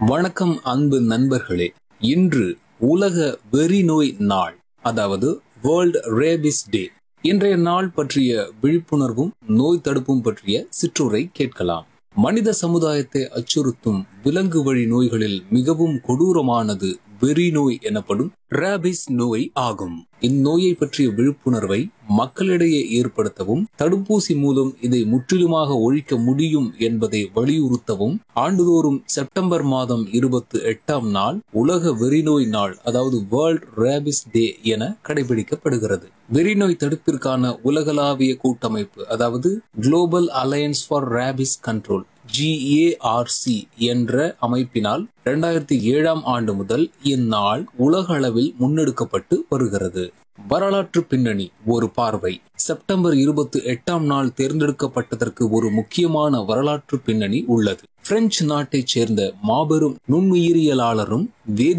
வணக்கம் அன்பு நண்பர்களே இன்று உலக வெறிநோய் நாள் அதாவது வேர்ல்ட் ரேபிஸ் டே இன்றைய நாள் பற்றிய விழிப்புணர்வும் நோய் தடுப்பும் பற்றிய சிற்றுரை கேட்கலாம் மனித சமுதாயத்தை அச்சுறுத்தும் விலங்கு வழி நோய்களில் மிகவும் கொடூரமானது வெறிநோய் எனப்படும் ரேபிஸ் நோய் ஆகும் இந்நோயை பற்றிய விழிப்புணர்வை மக்களிடையே ஏற்படுத்தவும் தடுப்பூசி மூலம் இதை முற்றிலுமாக ஒழிக்க முடியும் என்பதை வலியுறுத்தவும் ஆண்டுதோறும் செப்டம்பர் மாதம் இருபத்தி எட்டாம் நாள் உலக வெறிநோய் நாள் அதாவது வேர்ல்ட் ரேபிஸ் டே என கடைபிடிக்கப்படுகிறது வெறிநோய் தடுப்பிற்கான உலகளாவிய கூட்டமைப்பு அதாவது global alliance for rabies control GARC என்ற அமைப்பினால் இரண்டாயிரத்தி ஏழாம் ஆண்டு முதல் இந்நாள் உலக அளவில் முன்னெடுக்கப்பட்டு வருகிறது வரலாற்று பின்னணி ஒரு பார்வை செப்டம்பர் இருபத்தி எட்டாம் நாள் தேர்ந்தெடுக்கப்பட்டதற்கு ஒரு முக்கியமான வரலாற்று பின்னணி உள்ளது பிரெஞ்சு நாட்டைச் சேர்ந்த மாபெரும் நுண்ணுயிரியலாளரும் வேதி